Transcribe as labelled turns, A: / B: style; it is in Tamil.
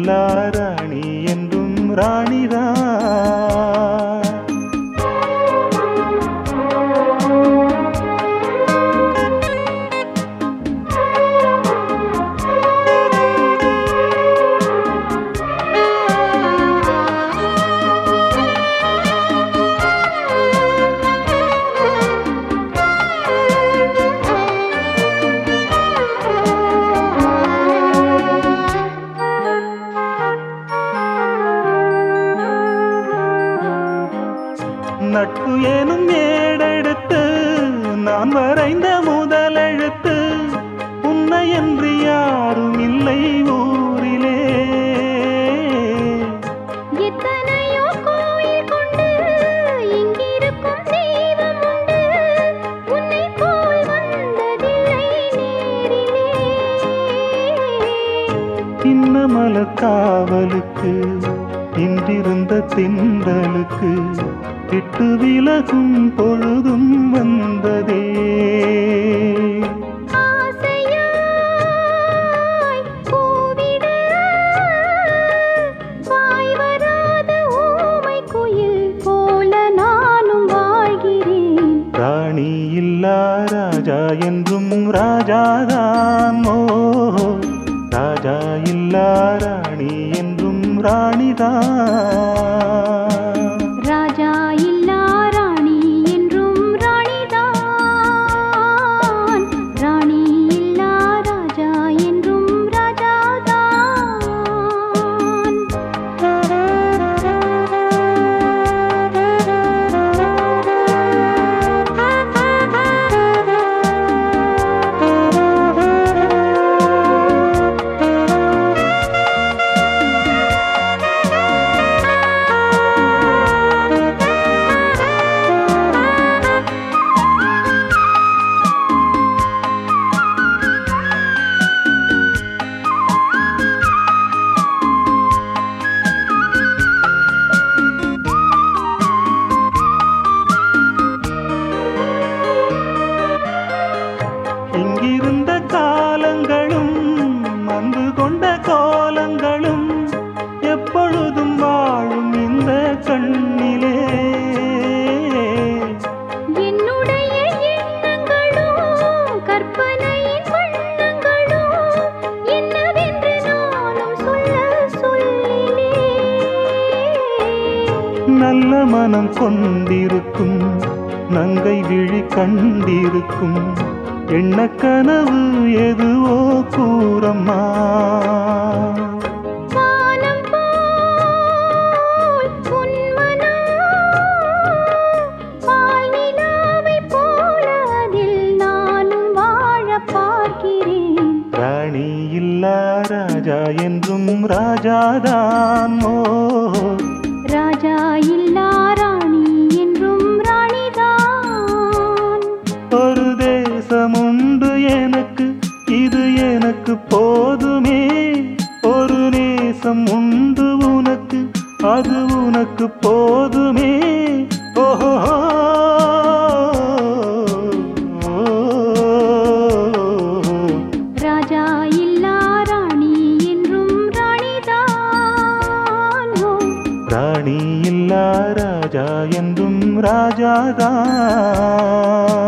A: இல்லா ராணி என்றும் ராணிதான் நட்பு எனும் ஏடெடுத்து நான் வரைந்த முதலெழுத்து உன்னை என்று யாரும் இல்லை ஊரிலே
B: எத்தனையோ கோயில் கொண்டு இங்கிருக்கும் தெய்வம் உண்டு உன்னை போல் வந்ததில்லை நேரிலே
A: இன்னமல காவலுக்கு இன்றிருந்த திண்டலுக்கு விட்டு விலகும் பொழுதும் வந்ததே
B: ஆசையாய் பூவிட வாய் வராத ஊமை குயில் போல நானும் வாழ்கிறேன்
A: ராணி இல்லா ராஜா என்றும் ராஜாதான் ஓ ராஜா இல்லா ராணி என்றும் ராணிதான்
B: ராஜா இல்லா ராணி என்றும் ராணிதான் ராணி இல்லா ராஜா என்றும் ராஜாதான்
A: இங்கிருந்த காலங்களும் வந்து கொண்ட கோலங்களும் எப்பொழுதும் வாழும் இந்த கண்ணிலே
B: என்னுடைய எண்ணங்களும் கற்பனையின் வண்ணங்களும் என்னவென்று நானும் சொல்ல சொல்லினே
A: நல்ல மனம் கொண்டிருக்கும் நங்கை விழி கண்டிருக்கும் எண்ண கனவு எதுவோ கூறம்மா
B: வானம் போல் உன்மனம் பால் நிலாவைப் போல அதில் நானும் வாழப் பார்க்கிறேன்
A: ராணி இல்லா ராஜா என்றும் ராஜாதான் ஓ
B: ராஜா இல்லா ராணி என்றும் ராணிதான்
A: ஒரு தேசம் உண்டு எனக்கு இது எனக்கு போதுமே ஒரு நேசம் உண்டு உனக்கு அது உனக்கு போதுமே ஓஹோ
B: ராஜா இல்லா ராணி என்றும் ராணிதான் ஓ
A: ராணி இல்லா ராஜா என்றும் ராஜாதான்